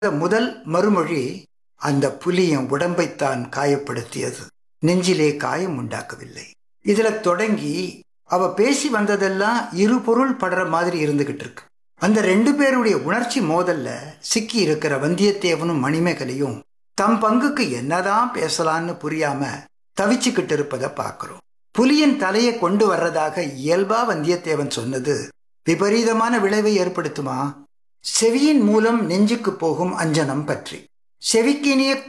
முதல் மறுமொழி அந்த புலியின் உடம்பைத்தான் காயப்படுத்தியது நெஞ்சிலே காயம் உண்டாக்கவில்லை இதுல தொடங்கி அவ பேசி வந்ததெல்லாம் இரு பொருள் படுற மாதிரி இருந்துகிட்டு இருக்கு அந்த ரெண்டு பேருடைய உணர்ச்சி மோதல்ல சிக்கி இருக்கிற வந்தியத்தேவனும் மணிமேகலையும் தம் பங்குக்கு என்னதான் பேசலான்னு புரியாம தவிச்சுக்கிட்டு இருப்பதை பார்க்கிறோம் புலியின் தலையை கொண்டு வர்றதாக இயல்பா வந்தியத்தேவன் சொன்னது விபரீதமான விளைவை ஏற்படுத்துமா செவியின் மூலம் நெஞ்சுக்கு போகும் அஞ்சனம் பற்றி செவிக்கினிய